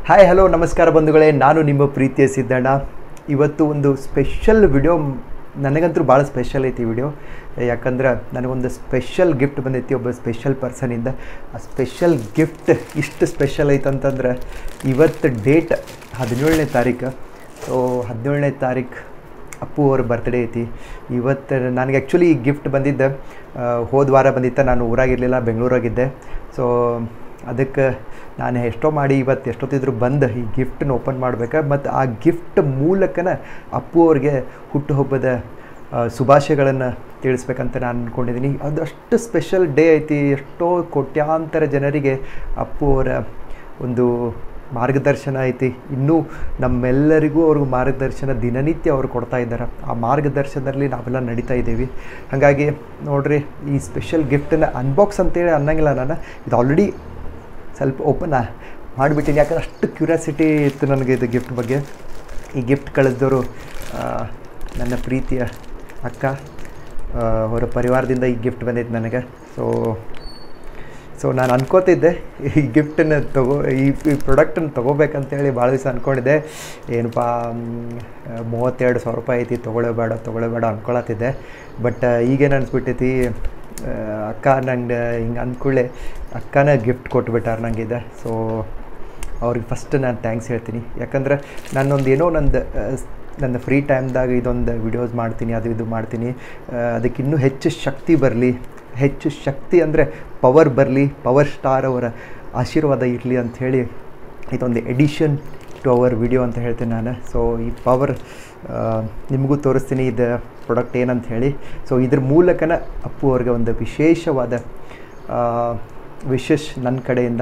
hi hello ನಮಸ್ಕಾರ ಬಂಧುಗಳೇ ನಾನು ನಿಮ್ಮ ಪ್ರೀತಿಯ ಸಿದ್ದಣ್ಣ ಇವತ್ತು ಒಂದು ಸ್ಪೆಷಲ್ ವಿಡಿಯೋ ನನಗಂತೂ ಭಾಳ ಸ್ಪೆಷಲ್ ಐತಿ ವಿಡಿಯೋ ಯಾಕಂದ್ರೆ ನನಗೊಂದು ಸ್ಪೆಷಲ್ ಗಿಫ್ಟ್ ಬಂದೈತಿ ಒಬ್ಬ ಸ್ಪೆಷಲ್ ಪರ್ಸನಿಂದ ಆ ಸ್ಪೆಷಲ್ ಗಿಫ್ಟ್ ಇಷ್ಟು ಸ್ಪೆಷಲ್ ಐತಂತಂದ್ರೆ ಇವತ್ತು ಡೇಟ್ ಹದಿನೇಳನೇ ತಾರೀಕು ಸೊ ಹದಿನೇಳನೇ ತಾರೀಕು ಅಪ್ಪು ಅವ್ರ ಬರ್ತ್ಡೇ ಐತಿ ಇವತ್ತು ನನಗೆ ಆ್ಯಕ್ಚುಲಿ ಈ ಗಿಫ್ಟ್ ಬಂದಿದ್ದ ಹೋದ ವಾರ ಬಂದಿತ್ತ ನಾನು ಊರಾಗಿರಲಿಲ್ಲ ಬೆಂಗಳೂರಾಗಿದ್ದೆ ಸೊ ಅದಕ್ಕೆ ನಾನು ಎಷ್ಟೋ ಮಾಡಿ ಇವತ್ತು ಎಷ್ಟೊತ್ತಿದ್ರು ಬಂದು ಈ ಗಿಫ್ಟನ್ನ ಓಪನ್ ಮಾಡ್ಬೇಕು ಮತ್ತು ಆ ಗಿಫ್ಟ್ ಮೂಲಕನ ಅಪ್ಪು ಅವ್ರಿಗೆ ಹುಟ್ಟುಹಬ್ಬದ ಶುಭಾಶಯಗಳನ್ನು ತಿಳಿಸ್ಬೇಕಂತ ನಾನು ಅಂದ್ಕೊಂಡಿದ್ದೀನಿ ಅದು ಅಷ್ಟು ಸ್ಪೆಷಲ್ ಡೇ ಐತಿ ಎಷ್ಟೋ ಕೋಟ್ಯಾಂತರ ಜನರಿಗೆ ಅಪ್ಪು ಅವರ ಒಂದು ಮಾರ್ಗದರ್ಶನ ಐತಿ ಇನ್ನೂ ನಮ್ಮೆಲ್ಲರಿಗೂ ಅವ್ರಿಗೂ ಮಾರ್ಗದರ್ಶನ ದಿನನಿತ್ಯ ಅವ್ರು ಕೊಡ್ತಾ ಇದ್ದಾರೆ ಆ ಮಾರ್ಗದರ್ಶನದಲ್ಲಿ ನಾವೆಲ್ಲ ನಡೀತಾ ಇದ್ದೀವಿ ಹಾಗಾಗಿ ನೋಡ್ರಿ ಈ ಸ್ಪೆಷಲ್ ಗಿಫ್ಟನ್ನು ಅನ್ಬಾಕ್ಸ್ ಅಂತೇಳಿ ಅನ್ನಂಗಿಲ್ಲ ನಾನು ಇದು ಆಲ್ರೆಡಿ ಸ್ವಲ್ಪ ಓಪನ್ ಮಾಡಿಬಿಟ್ಟಿನಿ ಯಾಕಂದ್ರೆ ಅಷ್ಟು ಕ್ಯೂರಿಯಾಸಿಟಿ ಇತ್ತು ನನಗೆ ಇದು ಗಿಫ್ಟ್ ಬಗ್ಗೆ ಈ ಗಿಫ್ಟ್ ಕಳಿಸಿದವರು ನನ್ನ ಪ್ರೀತಿಯ ಅಕ್ಕ ಅವರ ಪರಿವಾರದಿಂದ ಈ ಗಿಫ್ಟ್ ಬಂದೈತೆ ನನಗೆ ಸೊ ಸೊ ನಾನು ಅನ್ಕೋತಿದ್ದೆ ಈ ಗಿಫ್ಟನ್ನು ತಗೋ ಈ ಈ ಪ್ರಾಡಕ್ಟನ್ನು ತೊಗೋಬೇಕಂತೇಳಿ ಭಾಳ ದಿವಸ ಅಂದ್ಕೊಂಡಿದ್ದೆ ಏನಪ್ಪ ಮೂವತ್ತೆರಡು ಸಾವಿರ ರೂಪಾಯಿ ಐತಿ ತೊಗೊಳ್ಳೇಬೇಡ ತೊಗೊಳ್ಳೇಬೇಡ ಅಂದ್ಕೊಳತ್ತಿದ್ದೆ ಬಟ್ ಈಗೇನು ಅನಿಸ್ಬಿಟ್ಟೈತಿ ಅಕ್ಕ ನಂಗೆ ಹಿಂಗೆ ಅಂದ್ಕೊಳ್ಳೆ ಅಕ್ಕನ ಗಿಫ್ಟ್ ಕೊಟ್ಬಿಟ್ಟಾರೆ ನನಗಿದೆ ಸೊ ಅವ್ರಿಗೆ ಫಸ್ಟ್ ನಾನು ಥ್ಯಾಂಕ್ಸ್ ಹೇಳ್ತೀನಿ ಯಾಕಂದ್ರೆ ನಾನೊಂದು ಏನೋ ನಂದು ನನ್ನ ಫ್ರೀ ಟೈಮ್ದಾಗ ಇದೊಂದು ವಿಡಿಯೋಸ್ ಮಾಡ್ತೀನಿ ಅದು ಇದು ಮಾಡ್ತೀನಿ ಅದಕ್ಕೆ ಇನ್ನೂ ಹೆಚ್ಚು ಶಕ್ತಿ ಬರಲಿ ಹೆಚ್ಚು ಶಕ್ತಿ ಅಂದರೆ ಪವರ್ ಬರಲಿ ಪವರ್ ಸ್ಟಾರ್ ಅವರ ಆಶೀರ್ವಾದ ಇರಲಿ ಅಂಥೇಳಿ ಇದೊಂದು ಎಡಿಷನ್ ಟು ಅವರ್ ವಿಡಿಯೋ ಅಂತ ಹೇಳ್ತೀನಿ ನಾನು ಸೊ ಈ ಪವರ್ ನಿಮಗೂ ತೋರಿಸ್ತೀನಿ ಇದು ಪ್ರಾಡಕ್ಟ್ ಏನಂತ ಹೇಳಿ ಸೊ ಇದ್ರ ಮೂಲಕನ ಅಪ್ಪು ಅವ್ರಿಗೆ ಒಂದು ವಿಶೇಷವಾದ ವಿಶೇಷ ನನ್ನ ಕಡೆಯಿಂದ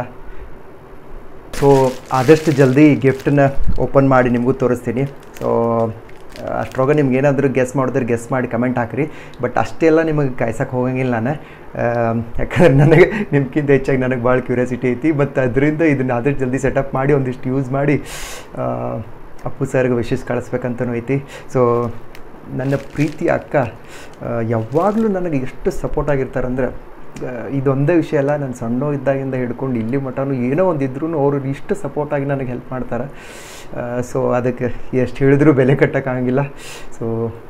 ಸೊ ಆದಷ್ಟು ಜಲ್ದಿ ಈ ಗಿಫ್ಟನ್ನ ಓಪನ್ ಮಾಡಿ ನಿಮಗೂ ತೋರಿಸ್ತೀನಿ ಸೊ ಅಷ್ಟ್ರೊಳಗೆ ನಿಮ್ಗೆ ಏನಾದರೂ ಗೆಸ್ ಮಾಡಿದ್ರೆ ಗೆಸ್ ಮಾಡಿ ಕಮೆಂಟ್ ಹಾಕಿರಿ ಬಟ್ ಅಷ್ಟೆಲ್ಲ ನಿಮಗೆ ಕಾಯ್ಸಕ್ಕೆ ಹೋಗಂಗಿಲ್ಲ ನಾನು ಯಾಕಂದ್ರೆ ನನಗೆ ನಿಮ್ಗಿಂತ ಹೆಚ್ಚಾಗಿ ನನಗೆ ಭಾಳ ಕ್ಯೂರಿಯಾಸಿಟಿ ಐತಿ ಮತ್ತು ಅದರಿಂದ ಇದನ್ನು ಆದಷ್ಟು ಜಲ್ದಿ ಸೆಟಪ್ ಮಾಡಿ ಒಂದಿಷ್ಟು ಯೂಸ್ ಮಾಡಿ ಅಪ್ಪು ಸರ್ಗೆ ವಿಶೇಷ ಕಳಿಸ್ಬೇಕಂತನೂ ಐತಿ ಸೊ ನನ್ನ ಪ್ರೀತಿ ಅಕ್ಕ ಯಾವಾಗಲೂ ನನಗೆ ಎಷ್ಟು ಸಪೋರ್ಟ್ ಆಗಿರ್ತಾರಂದ್ರೆ ಇದೊಂದೇ ವಿಷಯ ಅಲ್ಲ ನಾನು ಸಣ್ಣ ಇದ್ದಾಗಿಂದ ಹಿಡ್ಕೊಂಡು ಇಲ್ಲಿ ಮಟನೂ ಏನೋ ಒಂದಿದ್ರು ಅವರು ಇಷ್ಟು ಸಪೋರ್ಟಾಗಿ ನನಗೆ ಹೆಲ್ಪ್ ಮಾಡ್ತಾರೆ ಸೊ ಅದಕ್ಕೆ ಎಷ್ಟು ಹೇಳಿದ್ರೂ ಬೆಲೆ ಕಟ್ಟೋಕ್ಕಾಗಿಲ್ಲ ಸೊ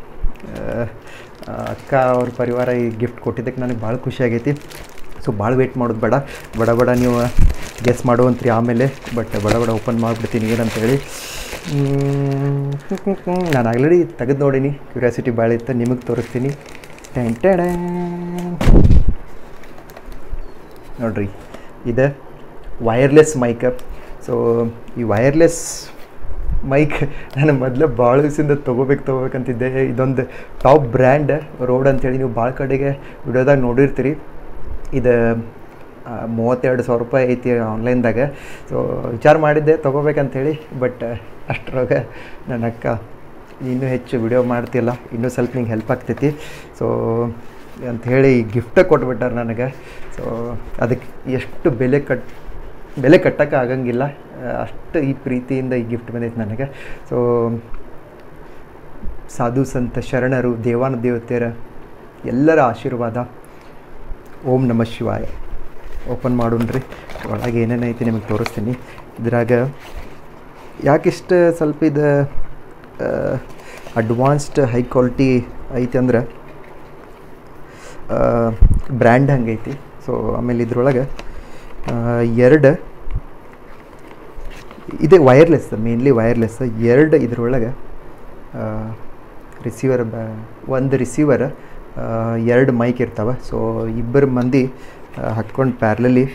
ಅಕ್ಕ ಅವ್ರ ಪರಿವಾರ ಈ ಗಿಫ್ಟ್ ಕೊಟ್ಟಿದ್ದಕ್ಕೆ ನನಗೆ ಭಾಳ ಖುಷಿ ಆಗೈತಿ ಸೊ ಭಾಳ ವೆಯ್ಟ್ ಮಾಡೋದು ಬೇಡ ಬಡ ಬಡ ನೀವು ಗೆಸ್ ಮಾಡುವಂತ್ರಿ ಆಮೇಲೆ ಬಟ್ ಬಡ ಬಡ ಓಪನ್ ಮಾಡಿಬಿಡ್ತೀನಿ ಏನಂತ ಹೇಳಿ ನಾನು ಆಲ್ರೆಡಿ ತೆಗೆದು ನೋಡೀನಿ ಕ್ಯೂರಿಯಾಸಿಟಿ ಭಾಳ ಇತ್ತು ನಿಮಗೆ ತೋರಿಸ್ತೀನಿ ಟೆಂಟೆಡ ನೋಡ್ರಿ ಇದು ವೈರ್ಲೆಸ್ ಮೈಕ್ ಸೊ ಈ ವೈರ್ಲೆಸ್ ಮೈಕ್ ನಾನು ಮೊದಲು ಭಾಳ ದಿವಸದಿಂದ ತೊಗೋಬೇಕು ತೊಗೋಬೇಕಂತಿದ್ದೆ ಇದೊಂದು ಟಾಪ್ ಬ್ರ್ಯಾಂಡ್ ರೋಡ್ ಅಂತೇಳಿ ನೀವು ಭಾಳ ಕಡೆಗೆ ವಿಡಿಯೋದಾಗ ನೋಡಿರ್ತೀರಿ ಇದು ಮೂವತ್ತೆರಡು ಸಾವಿರ ರೂಪಾಯಿ ಐತಿ ಆನ್ಲೈನ್ದಾಗ ಸೊ ವಿಚಾರ ಮಾಡಿದ್ದೆ ತೊಗೋಬೇಕಂತೇಳಿ ಬಟ್ ಅಷ್ಟರೊಳಗೆ ನನ್ನ ಅಕ್ಕ ಇನ್ನೂ ಹೆಚ್ಚು ವಿಡಿಯೋ ಮಾಡ್ತಿಲ್ಲ ಇನ್ನೂ ಸ್ವಲ್ಪ ನಿಂಗೆ ಹೆಲ್ಪ್ ಆಗ್ತೈತಿ ಸೊ ಅಂಥೇಳಿ ಗಿಫ್ಟ ಕೊಟ್ಬಿಟ್ಟಾರೆ ನನಗೆ ಸೊ ಅದಕ್ಕೆ ಎಷ್ಟು ಬೆಲೆ ಕಟ್ ಬೆಲೆ ಕಟ್ಟೋಕೆ ಆಗಂಗಿಲ್ಲ ಅಷ್ಟು ಈ ಪ್ರೀತಿಯಿಂದ ಈ ಗಿಫ್ಟ್ ಬಂದೈತೆ ನನಗೆ ಸೊ ಸಾಧು ಸಂತ ಶರಣರು ದೇವಾನ ದೇವತೆಯರ ಎಲ್ಲರ ಆಶೀರ್ವಾದ ಓಂ ನಮ ಶಿವಾಯ ಓಪನ್ ಮಾಡೋಣ್ರಿ ಒಳಗೆ ಏನೇನೈತಿ ನಿಮಗೆ ತೋರಿಸ್ತೀನಿ ಇದ್ರಾಗ ಯಾಕಿಷ್ಟು ಸ್ವಲ್ಪ ಇದು ಅಡ್ವಾನ್ಸ್ಡ್ ಹೈ ಕ್ವಾಲಿಟಿ ಐತಿ ಅಂದ್ರೆ ಬ್ರ್ಯಾಂಡ್ ಹಂಗೈತಿ ಸೊ ಆಮೇಲೆ ಇದ್ರೊಳಗೆ ಎರಡು ಇದೇ ವೈರ್ಲೆಸ್ ಮೇನ್ಲಿ ವೈರ್ಲೆಸ್ ಎರಡು ಇದ್ರೊಳಗೆ ರಿಸೀವರ್ ಬ ಒಂದು ರಿಸೀವರ್ ಎರಡು ಮೈಕ್ ಇರ್ತಾವೆ ಸೊ ಇಬ್ಬರು ಮಂದಿ ಹತ್ಕೊಂಡು ಪ್ಯಾರ್ಲಲ್ಲಿ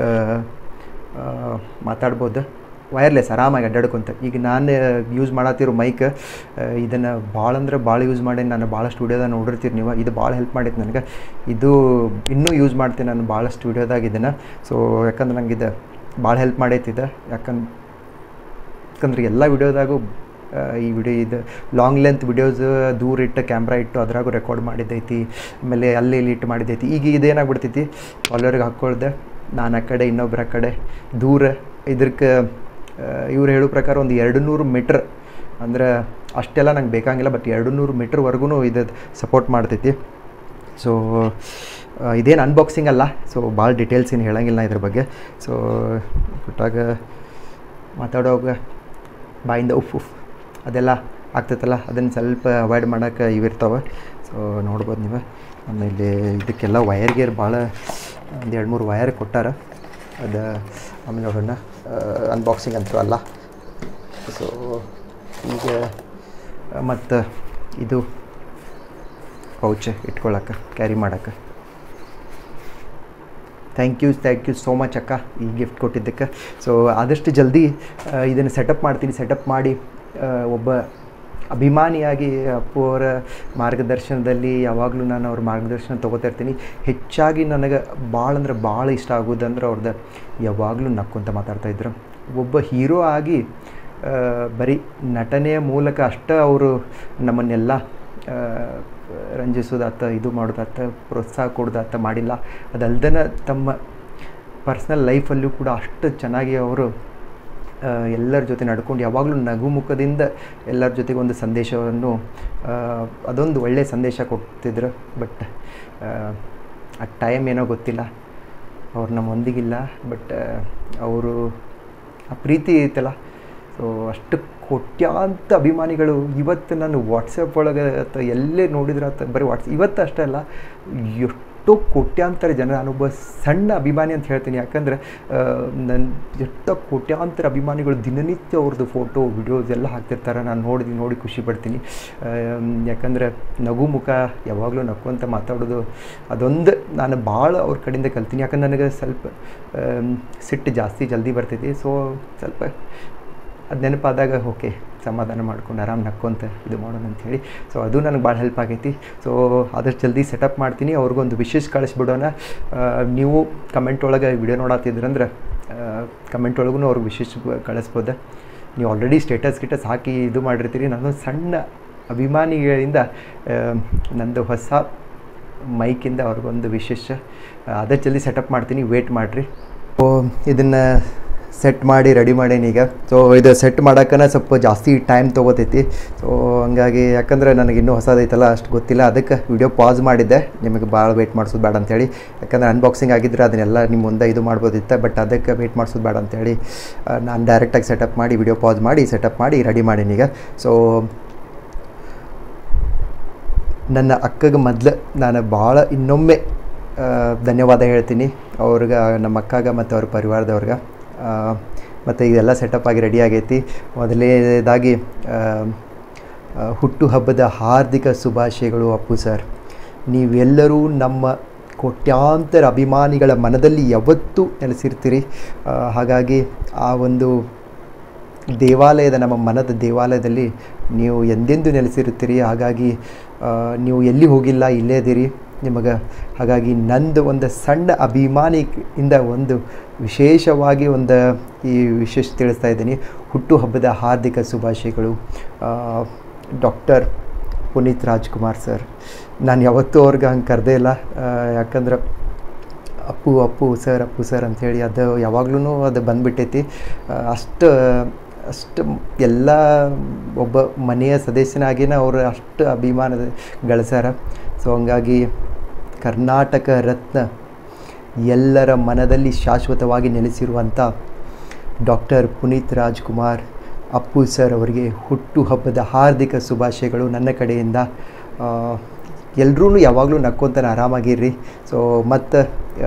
ಮಾತಾಡ್ಬೋದು ವೈರ್ಲೆಸ್ ಆರಾಮಾಗಿ ಅಡ್ಡಾಡ್ಕೊಂತ ಈಗ ನಾನು ಯೂಸ್ ಮಾಡತ್ತಿರೋ ಮೈಕ್ ಇದನ್ನು ಭಾಳ ಅಂದ್ರೆ ಭಾಳ ಯೂಸ್ ಮಾಡಿ ನಾನು ಭಾಳ ಸ್ಟುಡಿಯೋದಾಗ ನೋಡಿರ್ತೀರಿ ನೀವು ಇದು ಭಾಳ ಹೆಲ್ಪ್ ಮಾಡೈತೆ ನನಗೆ ಇದು ಇನ್ನೂ ಯೂಸ್ ಮಾಡ್ತೀನಿ ನಾನು ಭಾಳ ಸ್ಟುಡಿಯೋದಾಗ ಇದನ್ನು ಸೊ ಯಾಕಂದ್ರೆ ನಂಗೆ ಇದು ಭಾಳ ಹೆಲ್ಪ್ ಮಾಡೈತಿ ಇದು ಯಾಕಂದ್ರೆ ಯಾಕಂದ್ರೆ ಎಲ್ಲ ವಿಡಿಯೋದಾಗೂ ಈ ವಿಡಿಯೋ ಇದು ಲಾಂಗ್ ಲೆಂತ್ ವಿಡಿಯೋಸ್ ದೂರ ಇಟ್ಟು ಕ್ಯಾಮ್ರಾ ಇಟ್ಟು ಅದ್ರಾಗೂ ರೆಕಾರ್ಡ್ ಮಾಡಿದ್ದೈತಿ ಆಮೇಲೆ ಅಲ್ಲಿ ಇಲ್ಲಿ ಇಟ್ಟು ಮಾಡಿದ್ದೈತಿ ಈಗ ಇದೇನಾಗ್ಬಿಡ್ತೈತಿ ಫಾಲೋವರ್ಗೆ ಹಾಕ್ಕೊಳ್ದೆ ನಾನು ಆ ಕಡೆ ಇನ್ನೊಬ್ಬರ ಕಡೆ ದೂರ ಇದಕ್ಕೆ ಇವ್ರು ಹೇಳೋ ಪ್ರಕಾರ ಒಂದು ಎರಡು ನೂರು ಮೀಟ್ರ್ ಅಂದ್ರೆ ಅಷ್ಟೆಲ್ಲ ನಂಗೆ ಬೇಕಾಗಿಲ್ಲ ಬಟ್ ಎರಡು ನೂರು ಮೀಟ್ರ್ವರೆಗೂ ಇದು ಸಪೋರ್ಟ್ ಮಾಡ್ತೈತಿ ಸೊ ಇದೇನು ಅನ್ಬಾಕ್ಸಿಂಗ್ ಅಲ್ಲ ಸೊ ಭಾಳ ಡೀಟೇಲ್ಸ್ ಏನು ಹೇಳಂಗಿಲ್ಲ ಇದ್ರ ಬಗ್ಗೆ ಸೊ ಬಿಟ್ಟಾಗ ಮಾತಾಡೋವಾಗ ಬಾಯಿಂದ ಉಫ್ ಉಫ್ ಅದೆಲ್ಲ ಆಗ್ತೈತಲ್ಲ ಅದನ್ನು ಸ್ವಲ್ಪ ಅವಾಯ್ಡ್ ಮಾಡೋಕೆ ಇವಿರ್ತಾವೆ ಸೊ ನೋಡ್ಬೋದು ನೀವು ಆಮೇಲೆ ಇದಕ್ಕೆಲ್ಲ ವಯರ್ ಗೇರ್ ಭಾಳ ಒಂದು ಎರಡು ಮೂರು ವಯರ್ ಕೊಟ್ಟಾರ ಅದು ಆಮೇಲೆ ನೋಡೋಣ ಅನ್ಬಾಕ್ಸಿಂಗ್ ಅಂತೂ ಅಲ್ಲ ಸೊ ಈಗ ಮತ್ತು ಇದು ಪೌಚ್ ಇಟ್ಕೊಳಕ್ಕೆ ಕ್ಯಾರಿ ಮಾಡೋಕ್ಕೆ thank you thank you so much ಅಕ್ಕ ಈ ಗಿಫ್ಟ್ ಕೊಟ್ಟಿದ್ದಕ್ಕೆ ಸೊ ಆದಷ್ಟು ಜಲ್ದಿ ಇದನ್ನು ಸೆಟಪ್ ಮಾಡ್ತೀನಿ ಸೆಟಪ್ ಮಾಡಿ ಆ, ಒಬ್ಬ ಅಭಿಮಾನಿಯಾಗಿ ಅಪ್ಪು ಅವರ ಮಾರ್ಗದರ್ಶನದಲ್ಲಿ ಯಾವಾಗಲೂ ನಾನು ಅವ್ರ ಮಾರ್ಗದರ್ಶನ ತೊಗೋತಾ ಇರ್ತೀನಿ ಹೆಚ್ಚಾಗಿ ನನಗೆ ಭಾಳ ಅಂದ್ರೆ ಭಾಳ ಇಷ್ಟ ಆಗೋದಂದ್ರೆ ಅವ್ರದ್ದು ಯಾವಾಗಲೂ ನಕ್ಕೊಂತ ಮಾತಾಡ್ತಾ ಇದ್ರು ಒಬ್ಬ ಹೀರೋ ಆಗಿ ಆ, ಬರೀ ನಟನೆಯ ಮೂಲಕ ಅಷ್ಟೇ ಅವರು ನಮ್ಮನ್ನೆಲ್ಲ ಆ, ರಂಜಿಸೋದಾತ ಇದು ಮಾಡೋದಾತ ಪ್ರೋತ್ಸಾಹ ಕೊಡೋದಾತ ಮಾಡಿಲ್ಲ ಅದಲ್ದನ ತಮ್ಮ ಪರ್ಸ್ನಲ್ ಲೈಫಲ್ಲೂ ಕೂಡ ಅಷ್ಟು ಚೆನ್ನಾಗಿ ಅವರು ಆ, ಎಲ್ಲರ ಜೊತೆ ನಡ್ಕೊಂಡು ಯಾವಾಗಲೂ ನಗುಮುಖದಿಂದ ಎಲ್ಲರ ಜೊತೆಗೆ ಒಂದು ಸಂದೇಶವನ್ನು ಆ, ಅದೊಂದು ಒಳ್ಳೆಯ ಸಂದೇಶ ಕೊಡ್ತಿದ್ರು ಬಟ್ ಆ ಟೈಮ್ ಏನೋ ಗೊತ್ತಿಲ್ಲ ಅವ್ರು ನಮ್ಮೊಂದಿಗಿಲ್ಲ ಬಟ್ ಅವರು ಆ ಪ್ರೀತಿ ಐತಲ್ಲ ಸೊ ಅಷ್ಟು ಕೋಟ್ಯಾಂತ ಅಭಿಮಾನಿಗಳು ಇವತ್ತು ನಾನು ವಾಟ್ಸಪ್ ಒಳಗೆ ಅಥವಾ ಎಲ್ಲೇ ನೋಡಿದ್ರೆ ಅಥವಾ ಬರೀ ವಾಟ್ಸ್ ಇವತ್ತು ಅಷ್ಟೇ ಅಲ್ಲ ಎಷ್ಟೋ ಕೋಟ್ಯಾಂತರ ಜನ ನಾನೊಬ್ಬ ಸಣ್ಣ ಅಭಿಮಾನಿ ಅಂತ ಹೇಳ್ತೀನಿ ಯಾಕಂದರೆ ನನ್ನ ಎಷ್ಟೋ ಕೋಟ್ಯಾಂತರ ಅಭಿಮಾನಿಗಳು ದಿನನಿತ್ಯ ಅವ್ರದ್ದು ಫೋಟೋ ವಿಡಿಯೋಸ್ ಎಲ್ಲ ಹಾಕ್ತಿರ್ತಾರೆ ನಾನು ನೋಡಿ ನೋಡಿ ಖುಷಿ ಪಡ್ತೀನಿ ಯಾಕಂದರೆ ನಗು ಮುಖ ಯಾವಾಗಲೂ ನಕ್ಕೊಂತ ಮಾತಾಡೋದು ಅದೊಂದು ನಾನು ಭಾಳ ಅವ್ರ ಕಡೆಯಿಂದ ಕಲ್ತೀನಿ ಯಾಕಂದ್ರೆ ನನಗೆ ಸ್ವಲ್ಪ ಆಮ್, ಸಿಟ್ಟು ಜಾಸ್ತಿ ಜಲ್ದಿ ಬರ್ತೈತಿ ಸೊ ಸ್ವಲ್ಪ ಅದು ನೆನಪಾದಾಗ ಓಕೆ ಸಮಾಧಾನ ಮಾಡ್ಕೊಂಡು ಆರಾಮ್ ನಕ್ಕೊಂತ ಇದು ಮಾಡೋಣ ಅಂಥೇಳಿ ಸೊ ಅದು ನನಗೆ ಭಾಳ ಹೆಲ್ಪ್ ಆಗೈತಿ ಸೊ ಆದಷ್ಟು ಜಲ್ದಿ ಸೆಟಪ್ ಮಾಡ್ತೀನಿ ಅವ್ರಿಗೊಂದು ವಿಶೇಷ ಕಳಿಸ್ಬಿಡೋಣ ಆ, ನೀವು ಕಮೆಂಟ್ ಒಳಗೆ ವಿಡಿಯೋ ನೋಡತ್ತಿದ್ರಂದ್ರೆ ಕಮೆಂಟ್ ಒಳಗೂ ಅವ್ರಿಗೆ ವಿಶೇಷ ಕಳಿಸ್ಬೋದ ನೀವು ಆಲ್ರೆಡಿ ಸ್ಟೇಟಸ್ ಗಿಟಸ್ ಹಾಕಿ ಇದು ಮಾಡಿರ್ತೀರಿ ನಾನು ಸಣ್ಣ ಅಭಿಮಾನಿಗಳಿಂದ ಆ, ನಂದು ಹೊಸ ಮೈಕಿಂದ ಅವ್ರಿಗೊಂದು ವಿಶೇಷ ಆದಷ್ಟು ಜಲ್ದಿ ಸೆಟಪ್ ಮಾಡ್ತೀನಿ ವೇಟ್ ಮಾಡಿರಿ ಸೊ ಇದನ್ನು ಸೆಟ್ ಮಾಡಿ ರೆಡಿ ಮಾಡೀನಿ ಈಗ ಸೊ ಇದು ಸೆಟ್ ಮಾಡೋಕ್ಕನ ಸ್ವಲ್ಪ ಜಾಸ್ತಿ ಟೈಮ್ ತೊಗೋತೈತಿ ಸೊ ಹಂಗಾಗಿ ಯಾಕಂದ್ರೆ ನನಗೆ ಇನ್ನೂ ಹೊಸದೈತಲ್ಲ ಅಷ್ಟು ಗೊತ್ತಿಲ್ಲ ಅದಕ್ಕೆ ವಿಡಿಯೋ ಪಾಸ್ ಮಾಡಿದ್ದೆ ನಿಮಗೆ ಭಾಳ ವೆಯ್ಟ್ ಮಾಡಿಸೋದು ಬೇಡ ಅಂತೇಳಿ ಯಾಕಂದ್ರೆ ಅನ್ಬಾಕ್ಸಿಂಗ್ ಆಗಿದ್ರೆ ಅದನ್ನೆಲ್ಲ ನಿಮ್ಮ ಮುಂದೆ ಇದು ಮಾಡ್ಬೋದಿತ್ತು ಬಟ್ ಅದಕ್ಕೆ ವೆಯ್ಟ್ ಮಾಡಿಸೋದು ಬೇಡ ಅಂತೇಳಿ ಆ, ನಾನು ಡೈರೆಕ್ಟಾಗಿ ಸೆಟಪ್ ಮಾಡಿ ವಿಡಿಯೋ ಪಾಸ್ ಮಾಡಿ ಸೆಟಪ್ ಮಾಡಿ ರೆಡಿ ಮಾಡೀನಿ ಈಗ ಸೊ ನನ್ನ ಅಕ್ಕಗೆ ಮೊದಲು ನಾನು ಭಾಳ ಇನ್ನೊಮ್ಮೆ ಆ, ಧನ್ಯವಾದ ಹೇಳ್ತೀನಿ ಅವ್ರಿಗೆ ನಮ್ಮ ಅಕ್ಕಗ ಮತ್ತು ಅವ್ರ ಪರಿವಾರದವ್ರಿಗೆ ಮತ್ತು ಇದೆಲ್ಲ ಸೆಟಪ್ ಆಗಿ ರೆಡಿ ಆಗೈತಿ ಮೊದಲನೇದಾಗಿ ಆ, ಆ, ಹುಟ್ಟುಹಬ್ಬದ ಹಾರ್ದಿಕ ಶುಭಾಶಯಗಳು ಅಪ್ಪು ಸರ್ ನೀವೆಲ್ಲರೂ ನಮ್ಮ ಕೋಟ್ಯಾಂತರ ಅಭಿಮಾನಿಗಳ ಮನದಲ್ಲಿ ಯಾವತ್ತೂ ನೆಲೆಸಿರ್ತೀರಿ ಆ, ಹಾಗಾಗಿ ಆ ಒಂದು ದೇವಾಲಯದ ನಮ್ಮ ಮನದ ದೇವಾಲಯದಲ್ಲಿ ನೀವು ಎಂದೆಂದೂ ನೆಲೆಸಿರುತ್ತೀರಿ ಹಾಗಾಗಿ ಆ, ನೀವು ಎಲ್ಲಿ ಹೋಗಿಲ್ಲ ಇಲ್ಲೇ ಇದ್ದೀರಿ ನಿಮಗೆ ಹಾಗಾಗಿ ನಂದು ಒಂದು ಸಣ್ಣ ಅಭಿಮಾನಿಯಿಂದ ಒಂದು ವಿಶೇಷವಾಗಿ ಒಂದು ಈ ವಿಶೇಷ ತಿಳಿಸ್ತಾ ಇದ್ದೀನಿ ಹುಟ್ಟುಹಬ್ಬದ ಹಾರ್ದಿಕ ಶುಭಾಶಯಗಳು ಡಾಕ್ಟರ್ ಪುನೀತ್ ರಾಜ್ಕುಮಾರ್ ಸರ್ ನಾನು ಯಾವತ್ತೂ ಅವ್ರಿಗೆ ಹಂಗೆ ಕರೆದೇ ಇಲ್ಲ ಆ, ಯಾಕಂದ್ರೆ ಅಪ್ಪು ಅಪ್ಪು ಸರ್ ಅಪ್ಪು ಸರ್ ಅಂಥೇಳಿ ಅದು ಯಾವಾಗ್ಲೂ ಅದು ಬಂದ್ಬಿಟ್ಟೈತಿ ಆ, ಅಷ್ಟು ಅಷ್ಟು ಎಲ್ಲ ಒಬ್ಬ ಮನೆಯ ಸದಸ್ಯನಾಗಿನ ಅವರು ಅಷ್ಟು ಅಭಿಮಾನದ ಗಳಿಸ್ಯಾರ ಸೊ ಹಂಗಾಗಿ ಕರ್ನಾಟಕ ರತ್ನ ಎಲ್ಲರ ಮನದಲ್ಲಿ ಶಾಶ್ವತವಾಗಿ ನೆಲೆಸಿರುವಂಥ ಡಾಕ್ಟರ್ ಪುನೀತ್ ರಾಜ್ಕುಮಾರ್ ಅಪ್ಪು ಸರ್ ಅವರಿಗೆ ಹುಟ್ಟುಹಬ್ಬದ ಹಾರ್ದಿಕ ಶುಭಾಶಯಗಳು ನನ್ನ ಕಡೆಯಿಂದ ಎಲ್ಲರೂ ಯಾವಾಗಲೂ ನಕ್ಕೊಂತಾನೆ ಆರಾಮಾಗಿರ್ರಿ ಸೊ ಮತ್ತು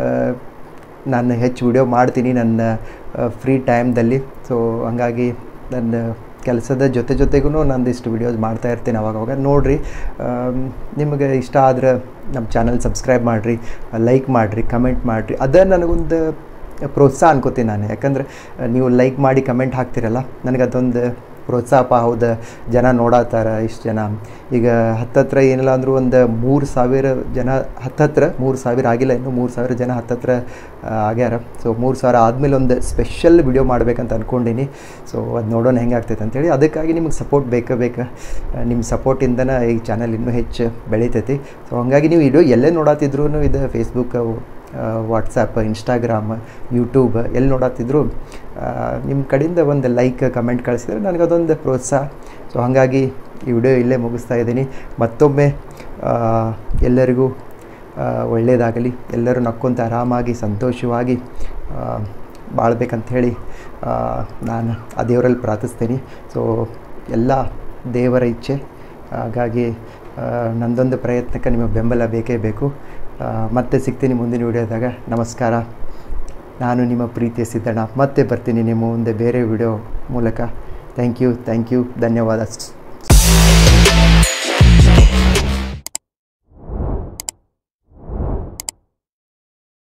ನಾನು ಹೆಚ್ಚು ವಿಡಿಯೋ ಮಾಡ್ತೀನಿ ನನ್ನ ಫ್ರೀ ಟೈಮ್ದಲ್ಲಿ ಸೊ ಹಂಗಾಗಿ ನನ್ನ ಕೆಲಸದ ಜೊತೆ ಜೊತೆಗೂ ನಂದಿಷ್ಟು ವಿಡಿಯೋಸ್ ಮಾಡ್ತಾ ಇರ್ತೀನಿ ಅವಾಗ ಅವಾಗ ನೋಡಿರಿ ನಿಮಗೆ ಇಷ್ಟ ಆದ್ರೆ ನಮ್ಮ ಚಾನಲ್ ಸಬ್ಸ್ಕ್ರೈಬ್ ಮಾಡಿರಿ ಲೈಕ್ ಮಾಡಿರಿ ಕಮೆಂಟ್ ಮಾಡಿರಿ ಅದೇ ನನಗೊಂದು ಪ್ರೋತ್ಸಾಹ ಅನ್ಕೋತೀನಿ ನಾನು ಯಾಕಂದ್ರೆ ಆ, ನೀವು ಲೈಕ್ ಮಾಡಿ ಕಮೆಂಟ್ ಹಾಕ್ತಿರಲ್ಲ ನನಗೆ ಅದೊಂದು ಪ್ರೋತ್ಸಾಹ ಹೌದು ಜನ ನೋಡತ್ತಾರ ಇಷ್ಟು ಜನ ಈಗ ಹತ್ತತ್ರ ಏನಿಲ್ಲ ಅಂದರೂ ಒಂದು ಮೂರು ಸಾವಿರ ಜನ ಹತ್ತತ್ರ ಮೂರು ಸಾವಿರ ಆಗಿಲ್ಲ ಇನ್ನು ಮೂರು ಸಾವಿರ ಜನ ಹತ್ತತ್ರ ಆ, ಆಗ್ಯಾರ ಸೊ ಮೂರು ಸಾವಿರ ಆದಮೇಲೆ ಒಂದು ಸ್ಪೆಷಲ್ ವಿಡಿಯೋ ಮಾಡ್ಬೇಕಂತ ಅಂದ್ಕೊಂಡೀನಿ ಸೊ ಅದು ನೋಡೋಣ ಹೆಂಗೆ ಆಗ್ತೈತೆ ಅಂತೇಳಿ ಅದಕ್ಕಾಗಿ ನಿಮಗೆ ಸಪೋರ್ಟ್ ಬೇಕೇ ಬೇಕು ನಿಮ್ಮ ಸಪೋರ್ಟಿಂದನೇ ಈ ಚಾನಲ್ ಇನ್ನೂ ಹೆಚ್ಚು ಬೆಳೀತೈತಿ ಸೊ ಹಾಗಾಗಿ ನೀವು ವಿಡಿಯೋ ಎಲ್ಲೇ ನೋಡತ್ತಿದ್ರು ಇದು ಫೇಸ್ಬುಕ್ ವಾಟ್ಸಪ್ ಇನ್ಸ್ಟಾಗ್ರಾಮ್ ಯೂಟ್ಯೂಬ್ ಎಲ್ಲಿ ನೋಡತ್ತಿದ್ರು ನಿಮ್ಮ ಕಡೆಯಿಂದ ಒಂದು ಲೈಕ್ ಕಮೆಂಟ್ ಕಳಿಸಿದ್ರೆ ನನಗೆ ಅದೊಂದು ಪ್ರೋತ್ಸಾಹ ಸೊ ಹಾಗಾಗಿ ಈ ವಿಡಿಯೋ ಇಲ್ಲೇ ಮುಗಿಸ್ತಾ ಇದ್ದೀನಿ ಮತ್ತೊಮ್ಮೆ ಆ, ಎಲ್ಲರಿಗೂ ಆ, ಒಳ್ಳೆಯದಾಗಲಿ ಎಲ್ಲರೂ ನಕ್ಕೊಂತ ಆರಾಮಾಗಿ ಸಂತೋಷವಾಗಿ ಆ, ಬಾಳ್ಬೇಕಂತ ಹೇಳಿ ಆ, ನಾನು ಆ ದೇವರಲ್ಲಿ ಪ್ರಾರ್ಥಿಸ್ತೀನಿ ಸೊ ಎಲ್ಲ ದೇವರ ಇಚ್ಛೆ ಹಾಗಾಗಿ ಆ, ನಂದೊಂದು ಪ್ರಯತ್ನಕ್ಕೆ ನಿಮ್ಮ ಬೆಂಬಲ ಬೇಕೇ ಬೇಕು ಆ, ಮತ್ತೆ ಸಿಗ್ತೀನಿ ಮುಂದಿನ ವಿಡಿಯೋದಾಗ ನಮಸ್ಕಾರ ನಾನು ನಿಮ್ಮ ಪ್ರೀತಿಯ ಸಿದ್ದಣ್ಣ ಮತ್ತೆ ಬರ್ತೀನಿ ನಿಮ್ಮ ಮುಂದೆ ಬೇರೆ ವಿಡಿಯೋ ಮೂಲಕ ಥ್ಯಾಂಕ್ ಯು ಥ್ಯಾಂಕ್ ಯು ಧನ್ಯವಾದ